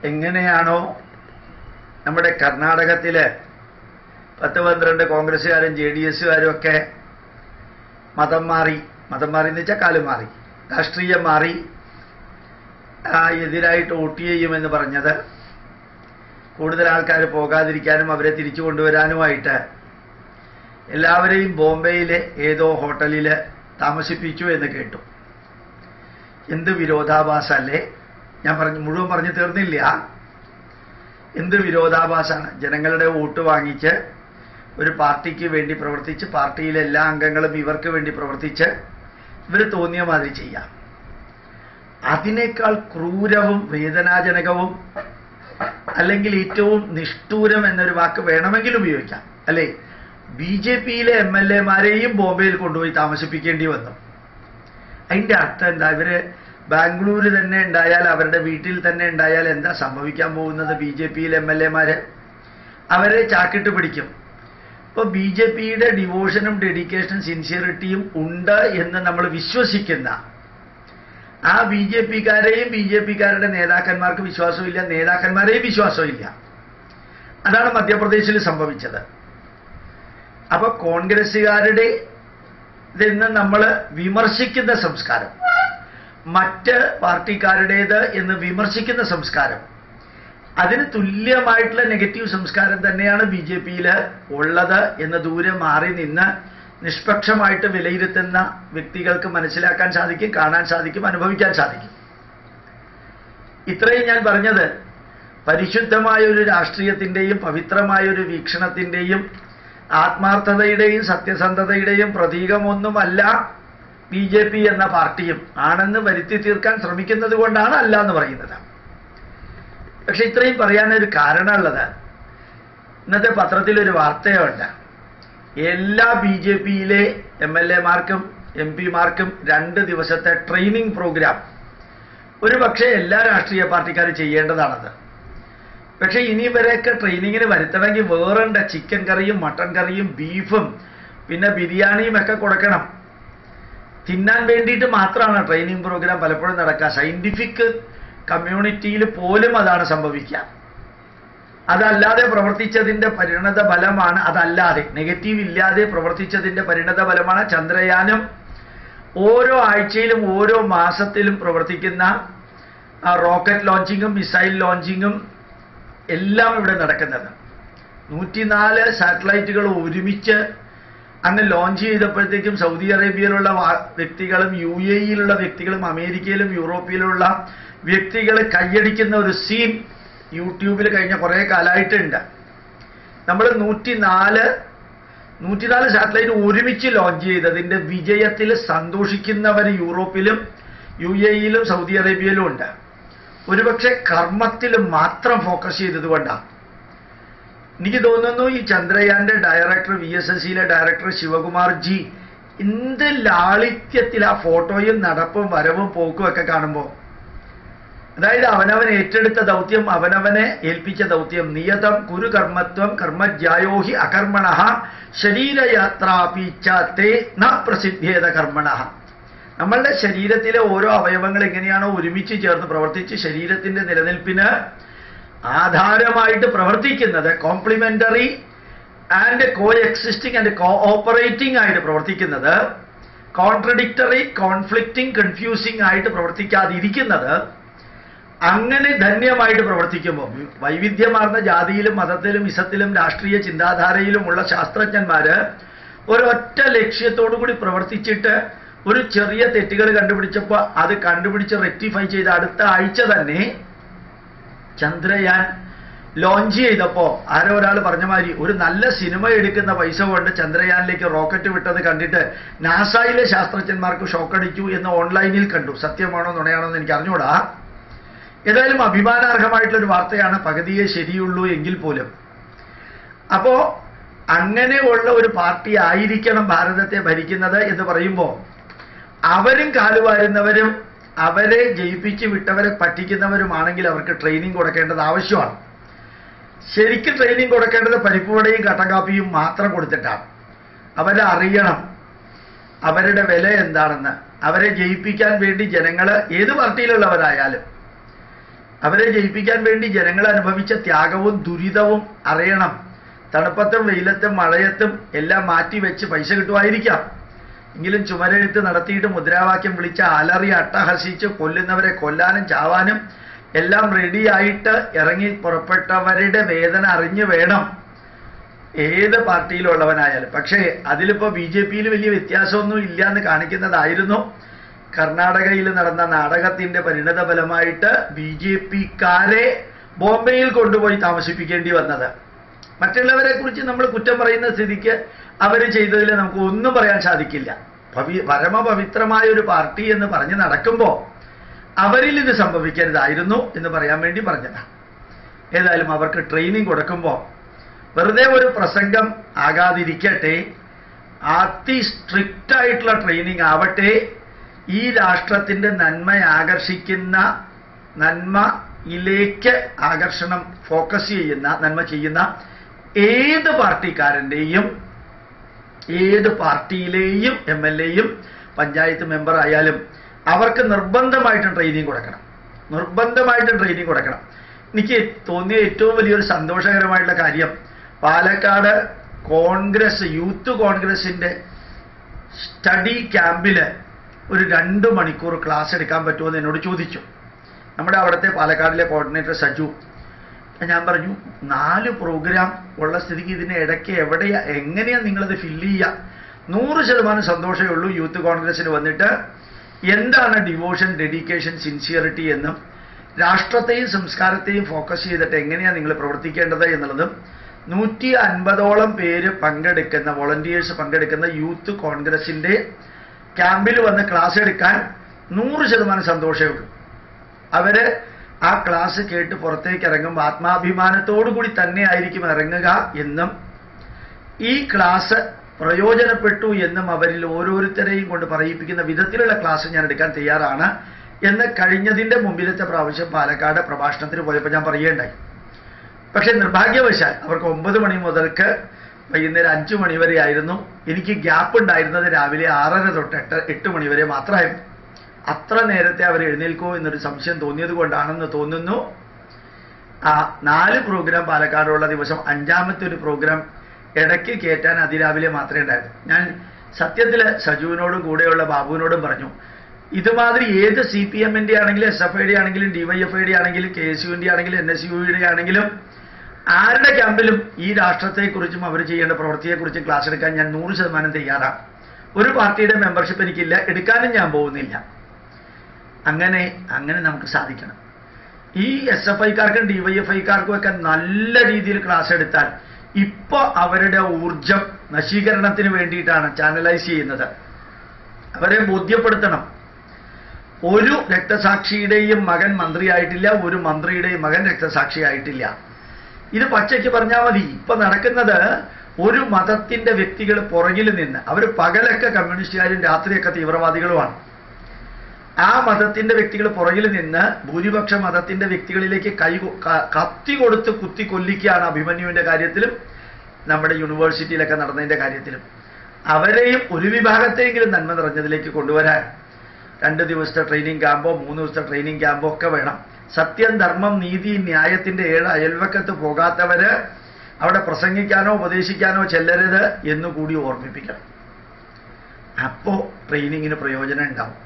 എങ്ങനെയാണോ നമ്മുടെ കർണാടകത്തില് പത്ത് പന്ത്രണ്ട് കോൺഗ്രസ്സുകാരും ജെ ഡി എസുകാരും ഒക്കെ മതം മാറി മതം മാറി എന്ന് വെച്ചാൽ കാലം മാറി രാഷ്ട്രീയം മാറി ആ, എതിരായിട്ട് വോട്ട് ചെയ്യുമെന്ന് പറഞ്ഞത് കൂടുതൽ ആൾക്കാർ പോകാതിരിക്കാനും അവരെ തിരിച്ചു കൊണ്ടുവരാനുമായിട്ട് എല്ലാവരെയും ബോംബെയിലെ ഏതോ ഹോട്ടലിൽ താമസിപ്പിച്ചു എന്ന് കേട്ടു എന്ത് വിരോധാഭാസല്ലേ ഞാൻ പറഞ്ഞു മുഴുവൻ പറഞ്ഞു തീർന്നില്ല എന്ത് വിരോധാഭാസമാണ് ജനങ്ങളുടെ വോട്ട് വാങ്ങിച്ച് ഒരു പാർട്ടിക്ക് വേണ്ടി പ്രവർത്തിച്ച് പാർട്ടിയിലെ എല്ലാ അംഗങ്ങളും ഇവർക്ക് വേണ്ടി പ്രവർത്തിച്ച് ഇവർ തോന്നിയ മാതിരി ചെയ്യാം അതിനേക്കാൾ ക്രൂരവും വേദനാജനകവും അല്ലെങ്കിൽ ഏറ്റവും നിഷ്ഠൂരം എന്നൊരു വാക്ക് വേണമെങ്കിൽ ഉപയോഗിക്കാം അല്ലേ ബി ജെ പിയിലെ എം എൽ എമാരെയും ബോംബെയിൽ കൊണ്ടുപോയി താമസിപ്പിക്കേണ്ടി വന്നു അതിന്റെ അർത്ഥം എന്താ ഇവര് ബാംഗ്ലൂര് തന്നെ ഉണ്ടായാൽ അവരുടെ വീട്ടിൽ തന്നെ ഉണ്ടായാൽ എന്താ സംഭവിക്കാൻ പോകുന്നത് ബി ജെ പിയിലെ എം എൽ എമാര് അവരെ ചാക്കിട്ട് പിടിക്കും ഇപ്പൊ ബി ജെ പിയുടെ ഡിവോഷനും ഡെഡിക്കേഷനും സിൻസിയറിറ്റിയും ഉണ്ട് എന്ന് നമ്മൾ വിശ്വസിക്കുന്ന ആ ബി ജെ പിക്കാരെയും ബി ജെ പിക്കാരുടെ നേതാക്കന്മാർക്ക് വിശ്വാസമില്ല നേതാക്കന്മാരെയും വിശ്വാസമില്ല അതാണ് മധ്യപ്രദേശിൽ സംഭവിച്ചത് അപ്പൊ കോൺഗ്രസ്സുകാരുടെ ഇതെന്ന് നമ്മൾ വിമർശിക്കുന്ന സംസ്കാരം മറ്റ് പാർട്ടിക്കാരുടേത് എന്ന് വിമർശിക്കുന്ന സംസ്കാരം അതിന് തുല്യമായിട്ടുള്ള നെഗറ്റീവ് സംസ്കാരം തന്നെയാണ് ബി ജെ പിയിൽ ഉള്ളത് എന്ന് ദൂരെ മാറി നിന്ന് നിഷ്പക്ഷമായിട്ട് വിലയിരുത്തുന്ന വ്യക്തികൾക്ക് മനസ്സിലാക്കാൻ സാധിക്കും കാണാൻ സാധിക്കും അനുഭവിക്കാൻ സാധിക്കും ഇത്രയും ഞാൻ പറഞ്ഞത് പരിശുദ്ധമായ ഒരു രാഷ്ട്രീയത്തിൻ്റെയും പവിത്രമായ ഒരു വീക്ഷണത്തിൻ്റെയും ആത്മാർത്ഥതയുടെയും സത്യസന്ധതയുടെയും പ്രതീകമൊന്നുമല്ല ബി ജെ പി എന്ന പാർട്ടിയും ആണെന്ന് വരുത്തി തീർക്കാൻ ശ്രമിക്കുന്നത് കൊണ്ടാണ് അല്ല എന്ന് പറയുന്നത് പക്ഷെ ഇത്രയും പറയാനൊരു കാരണമുള്ളത് ഇന്നത്തെ പത്രത്തിലൊരു വാർത്തയുണ്ട് എല്ലാ ബി ജെ പിയിലെ എം എൽ എമാർക്കും എം പിമാർക്കും രണ്ട് ദിവസത്തെ ട്രെയിനിങ് പ്രോഗ്രാം ഒരു പക്ഷേ എല്ലാ രാഷ്ട്രീയ പാർട്ടിക്കാരും ചെയ്യേണ്ടതാണത് പക്ഷെ ഇനി ഇവരെയൊക്കെ ട്രെയിനിങ്ങിന് വരുത്തണമെങ്കിൽ വേറുണ്ട് ചിക്കൻ കറിയും മട്ടൻ കറിയും ബീഫും പിന്നെ ബിരിയാണിയും ഒക്കെ കൊടുക്കണം തിന്നാൻ വേണ്ടിയിട്ട് മാത്രമാണ് ട്രെയിനിങ് പ്രോഗ്രാം പലപ്പോഴും നടക്കുക സയന്റിഫിക് കമ്മ്യൂണിറ്റിയിൽ പോലും അതാണ് സംഭവിക്കുക അതല്ലാതെ പ്രവർത്തിച്ചതിന്റെ പരിണത ഫലമാണ് അതല്ലാതെ നെഗറ്റീവ് ഇല്ലാതെ പ്രവർത്തിച്ചതിന്റെ പരിണത ഫലമാണ് ചന്ദ്രയാനും ഓരോ ആഴ്ചയിലും ഓരോ മാസത്തിലും പ്രവർത്തിക്കുന്ന ആ റോക്കറ്റ് ലോഞ്ചിങ്ങും മിസൈൽ ലോഞ്ചിങ്ങും എല്ലാം ഇവിടെ നടക്കുന്നത് നൂറ്റിനാല് സാറ്റലൈറ്റുകൾ ഒരുമിച്ച് അങ്ങ് ലോഞ്ച് ചെയ്തപ്പോഴത്തേക്കും സൗദി അറേബ്യയിലുള്ള വാ- വ്യക്തികളും യു എ ഇയിലുള്ള വ്യക്തികളും അമേരിക്കയിലും യൂറോപ്പിലുള്ള വ്യക്തികൾ കൈയടിക്കുന്ന ഒരു സീൻ യൂട്യൂബിൽ കഴിഞ്ഞ കുറേ കാലമായിട്ടുണ്ട് നമ്മൾ നൂറ്റിനാല് നൂറ്റിനാല് സാറ്റലൈറ്റ് ഒരുമിച്ച് ലോഞ്ച് ചെയ്തതിന്റെ വിജയത്തിൽ സന്തോഷിക്കുന്നവർ യൂറോപ്പിലും യു എ ഇയിലും സൗദി അറേബ്യയിലും ഉണ്ട് ഒരുപക്ഷെ കർമ്മത്തിൽ മാത്രം ഫോക്കസ് ചെയ്തത് കൊണ്ടാണ് എനിക്ക് തോന്നുന്നു ഈ ചന്ദ്രയാന്റെ ഡയറക്ടർ വി എസ് എസ് സിയിലെ ഡയറക്ടർ ശിവകുമാർ ജി എന്ത് ലാളിത്യത്തിൽ ആ ഫോട്ടോയും നടപ്പും വരവും പോക്കും ഒക്കെ കാണുമ്പോൾ അതായത് അവനവൻ ഏറ്റെടുത്ത ദൗത്യം അവനവനെ ഏൽപ്പിച്ച ദൗത്യം നിയതം കുരു കർമ്മത്വം കർമ്മജ്യായോഹി അകർമ്മണ ശരീരയാത്രാപീച്ചാത്തേ ന പ്രസിദ്ധേത കർമ്മണ നമ്മളുടെ ശരീരത്തിലെ ഓരോ അവയവങ്ങൾ എങ്ങനെയാണോ ഒരുമിച്ച് ചേർന്ന് പ്രവർത്തിച്ച് ശരീരത്തിന്റെ നിലനിൽപ്പിന് ആധാരമായിട്ട് പ്രവർത്തിക്കുന്നത് complementary and coexisting and cooperating ആയിട്ട് പ്രവർത്തിക്കുന്നത് കോൺട്രഡിക്ടറി കോൺഫ്ലിക്റ്റിംഗ് കൺഫ്യൂസിംഗ് ആയിട്ട് പ്രവർത്തിക്കാതിരിക്കുന്നത് അങ്ങനെ ധന്യമായിട്ട് പ്രവർത്തിക്കുമ്പോൾ വൈവിധ്യമാർന്ന ജാതിയിലും മതത്തിലും ഇസത്തിലും രാഷ്ട്രീയ ചിന്താധാരയിലുമുള്ള ശാസ്ത്രജ്ഞന്മാര് ഒരൊറ്റ ലക്ഷ്യത്തോടു കൂടി പ്രവർത്തിച്ചിട്ട് ഒരു ചെറിയ തെറ്റുകൾ കണ്ടുപിടിച്ചപ്പോൾ അത് കണ്ടുപിടിച്ച് റെക്ടിഫൈ ചെയ്ത് അടുത്ത ആഴ്ച തന്നെ ചന്ദ്രയാൻ ലോഞ്ച് ചെയ്തപ്പോൾ ആരോ ഒരാൾ പറഞ്ഞ മാതിരി ഒരു നല്ല സിനിമ എടുക്കുന്ന പൈസ കൊണ്ട് ചന്ദ്രയാനിലേക്ക് റോക്കറ്റ് വിട്ടത് കണ്ടിട്ട് നാസയിലെ ശാസ്ത്രജ്ഞന്മാർക്ക് ഷോക്കടിച്ചു എന്ന് ഓൺലൈനിൽ കണ്ടു സത്യമാണോ നുണയാണോ എന്ന് എനിക്ക് അറിഞ്ഞൂടാ ഏതായാലും അഭിമാനാർഹമായിട്ടുള്ള ഒരു വാർത്തയാണ് പകുതിയെ ശരിയുള്ളൂ എങ്കിൽ പോലും അപ്പോ അങ്ങനെയുള്ള ഒരു പാർട്ടി ആയിരിക്കണം ഭാരതത്തെ ഭരിക്കുന്നത് എന്ന് പറയുമ്പോൾ അവരും കാലുവാരുന്നവരും അവരെ ജയിപ്പിച്ച് വിട്ടവരെ പറ്റിക്കുന്നവരുമാണെങ്കിൽ അവർക്ക് ട്രെയിനിങ് കൊടുക്കേണ്ടത് ആവശ്യമാണ് ശരിക്കും ട്രെയിനിങ് കൊടുക്കേണ്ടത് പരിപ്പുവടയും കട്ടൻ കാപ്പിയും മാത്രം കൊടുത്തിട്ടാണ് അവരെ അറിയണം അവരുടെ വില എന്താണെന്ന് അവരെ ജയിപ്പിക്കാൻ വേണ്ടി ജനങ്ങൾ ഏത് പാർട്ടിയിലുള്ളവരായാലും അവരെ ജയിപ്പിക്കാൻ വേണ്ടി ജനങ്ങൾ അനുഭവിച്ച ത്യാഗവും ദുരിതവും അറിയണം തണുപ്പത്തും വെയിലത്തും മഴയത്തും എല്ലാം മാറ്റി വെച്ച് പൈസ കിട്ടുമായിരിക്കാം എങ്കിലും ചുമരെഴുത്ത് നടത്തിയിട്ട് മുദ്രാവാക്യം വിളിച്ച് അലറി അട്ടഹസിച്ച് കൊല്ലുന്നവരെ കൊല്ലാനും ചാവാനും എല്ലാം റെഡിയായിട്ട് ഇറങ്ങി പുറപ്പെട്ടവരുടെ വേദന അറിഞ്ഞു വേണം ഏത് പാർട്ടിയിലുള്ളവനായാലും പക്ഷേ അതിലിപ്പോ ബി ജെ പിയിൽ വലിയ വ്യത്യാസമൊന്നും ഇല്ല എന്ന് കാണിക്കുന്നതായിരുന്നു കർണാടകയിൽ നടന്ന നാടകത്തിന്റെ പരിണത ഫലമായിട്ട് ബി ജെ പിക്കാരെ ബോംബെയിൽ കൊണ്ടുപോയി താമസിപ്പിക്കേണ്ടി വന്നത് മറ്റുള്ളവരെ കുറിച്ച് നമ്മൾ കുറ്റം പറയുന്ന സ്ഥിതിക്ക് അവർ ചെയ്തതിൽ നമുക്ക് ഒന്നും പറയാൻ സാധിക്കില്ല പവി പരമപവിത്രമായ ഒരു പാർട്ടി എന്ന് പറഞ്ഞ് നടക്കുമ്പോൾ അവരിൽ ഇത് സംഭവിക്കരുതായിരുന്നു എന്ന് പറയാൻ വേണ്ടി പറഞ്ഞതാണ് ഏതായാലും അവർക്ക് ട്രെയിനിങ് കൊടുക്കുമ്പോൾ വെറുതെ ഒരു പ്രസംഗം ആകാതിരിക്കട്ടെ അതി സ്ട്രിക്റ്റ് ആയിട്ടുള്ള ട്രെയിനിങ് ആവട്ടെ ഈ രാഷ്ട്രത്തിന്റെ നന്മ ആകർഷിക്കുന്ന നന്മയിലേക്ക് ആകർഷണം ഫോക്കസ് ചെയ്യുന്ന നന്മ ചെയ്യുന്ന ഏത് പാർട്ടിക്കാരൻ്റെയും ഏത് പാർട്ടിയിലെയും എം എൽ എയും പഞ്ചായത്ത് മെമ്പർ ആയാലും അവർക്ക് നിർബന്ധമായിട്ടും ട്രെയിനിങ് കൊടുക്കണം നിർബന്ധമായിട്ടും ട്രെയിനിങ് കൊടുക്കണം എനിക്ക് തോന്നിയ ഏറ്റവും വലിയൊരു സന്തോഷകരമായിട്ടുള്ള കാര്യം പാലക്കാട് കോൺഗ്രസ് യൂത്ത് കോൺഗ്രസിന്റെ സ്റ്റഡി ക്യാമ്പിൽ ഒരു രണ്ട് മണിക്കൂർ ക്ലാസ് എടുക്കാൻ പറ്റുമെന്ന് എന്നോട് ചോദിച്ചു നമ്മുടെ അവിടുത്തെ പാലക്കാടിലെ കോർഡിനേറ്റർ സജു ഞാൻ പറഞ്ഞു നാല് പ്രോഗ്രാം ഉള്ള സ്ഥിതിക്ക് ഇതിന് ഇടയ്ക്ക് എവിടെയാ എങ്ങനെയാ നിങ്ങളത് ഫില്ല് ചെയ്യുക നൂറ് ശതമാനം സന്തോഷമേ ഉള്ളൂ യൂത്ത് കോൺഗ്രസ്സിന് വന്നിട്ട് എന്താണ് ഡിവോഷൻ ഡെഡിക്കേഷൻ സിൻസിയറിറ്റി എന്നും രാഷ്ട്രത്തെയും സംസ്കാരത്തെയും ഫോക്കസ് ചെയ്തിട്ട് എങ്ങനെയാണ് നിങ്ങൾ പ്രവർത്തിക്കേണ്ടത് എന്നുള്ളതും നൂറ്റി അൻപതോളം പേര് പങ്കെടുക്കുന്ന വോളണ്ടിയേഴ്സ് പങ്കെടുക്കുന്ന യൂത്ത് കോൺഗ്രസിന്റെ ക്യാമ്പിൽ വന്ന് ക്ലാസ് എടുക്കാൻ നൂറ് ശതമാനം സന്തോഷമേ ഉള്ളൂ അവര് ആ ക്ലാസ് കേട്ട് പുറത്തേക്ക് ഇറങ്ങുമ്പോൾ ആത്മാഭിമാനത്തോടു കൂടി തന്നെ ആയിരിക്കും ഇറങ്ങുക എന്നും ഈ ക്ലാസ് പ്രയോജനപ്പെട്ടു എന്നും അവരിൽ ഓരോരുത്തരെയും കൊണ്ട് പറയിപ്പിക്കുന്ന വിധത്തിലുള്ള ക്ലാസ് ഞാൻ എടുക്കാൻ തയ്യാറാണ് എന്ന് കഴിഞ്ഞതിന്റെ മുമ്പിലത്തെ പ്രാവശ്യം പാലക്കാട് പ്രഭാഷണത്തിന് പോയപ്പോൾ ഞാൻ പറയുകയുണ്ടായി പക്ഷെ നിർഭാഗ്യവശാൽ അവർക്ക് ഒമ്പത് മണി മുതൽക്ക് വൈകുന്നേരം അഞ്ചു മണി വരെ ആയിരുന്നു എനിക്ക് ഗ്യാപ്പ് ഉണ്ടായിരുന്നത് രാവിലെ ആറര തൊട്ട് എട്ട് എട്ട് മണി വരെ മാത്രമായിരുന്നു അത്ര നേരത്തെ അവർ എഴുന്നേൽക്കോ എന്നൊരു സംശയം തോന്നിയത് കൊണ്ടാണെന്ന് തോന്നുന്നു ആ നാല് പ്രോഗ്രാം പാലക്കാടുള്ള ദിവസം അഞ്ചാമത്തെ ഒരു പ്രോഗ്രാം ഇടയ്ക്ക് കയറ്റാൻ അതിരാവിലെ മാത്രമേ ഉണ്ടായിരുന്നു ഞാൻ സത്യത്തിൽ സജുവിനോടും കൂടെയുള്ള ബാബുവിനോടും പറഞ്ഞു ഇതുമാതിരി ഏത് സി പി എമ്മിന്റെ ആണെങ്കിലും എസ് എഫ് ഐ ഡി ആണെങ്കിലും ഡിവൈഎഫ് ഐ ഡി ആണെങ്കിലും കെ എസ് യുവിന്റെ ആണെങ്കിലും എൻ എസ് യുയുടെ ആണെങ്കിലും ആരുടെ ക്യാമ്പിലും ഈ രാഷ്ട്രത്തെക്കുറിച്ചും അവർ ചെയ്യേണ്ട പ്രവൃത്തിയെക്കുറിച്ചും ക്ലാസ് എടുക്കാൻ ഞാൻ നൂറ് ശതമാനം തയ്യാറാണ് ഒരു പാർട്ടിയുടെ മെമ്പർഷിപ്പ് എനിക്കില്ല എടുക്കാനും ഞാൻ പോകുന്നില്ല അങ്ങനെ അങ്ങനെ നമുക്ക് സാധിക്കണം ഈ എസ് എഫ് ഐക്കാർക്കും ഡിവൈഎഫ് ഐക്കാർക്കും ഒക്കെ നല്ല രീതിയിൽ ക്ലാസ് എടുത്താൽ ഇപ്പൊ അവരുടെ ഊർജം നശീകരണത്തിന് വേണ്ടിയിട്ടാണ് ചാനലൈസ് ചെയ്യുന്നത് അവരെ ബോധ്യപ്പെടുത്തണം ഒരു രക്തസാക്ഷിയുടെയും മകൻ മന്ത്രിയായിട്ടില്ല ഒരു മന്ത്രിയുടെയും മകൻ രക്തസാക്ഷിയായിട്ടില്ല ഇത് പച്ചയ്ക്ക് പറഞ്ഞാൽ മതി ഇപ്പൊ നടക്കുന്നത് ഒരു മതത്തിന്റെ വ്യക്തികൾ പുറകിൽ നിന്ന് അവർ പകലൊക്കെ കമ്മ്യൂണിസ്റ്റുകാരും രാത്രിയൊക്കെ തീവ്രവാദികളുമാണ് ആ മതത്തിന്റെ വ്യക്തികൾ പുറകിൽ നിന്ന് ഭൂരിപക്ഷ മതത്തിന്റെ വ്യക്തികളിലേക്ക് കൈ കൊ- ക- കത്തി കൊടുത്ത് കുത്തി കൊല്ലിക്കുകയാണ് അഭിമന്യുവിന്റെ കാര്യത്തിലും നമ്മുടെ യൂണിവേഴ്സിറ്റിയിലൊക്കെ നടന്നതിന്റെ കാര്യത്തിലും അവരെയും ഒരു വിഭാഗത്തെയെങ്കിലും നന്മ നിറഞ്ഞതിലേക്ക് കൊണ്ടുവരാൻ രണ്ട് ദിവസത്തെ ട്രെയിനിങ് ക്യാമ്പോ മൂന്ന് ദിവസത്തെ ട്രെയിനിങ് ക്യാമ്പോ ഒക്കെ വേണം സത്യം ധർമ്മം നീതി ന്യായത്തിന്റെ ഏഴ് അയൽവക്കത്ത് പോകാത്തവര് അവിടെ പ്രസംഗിക്കാനോ ഉപദേശിക്കാനോ ചെല്ലരുത് എന്നുകൂടി ഓർമ്മിപ്പിക്കണം അപ്പോ ട്രെയിനിങ്ങിന് പ്രയോജനം ഉണ്ടാവും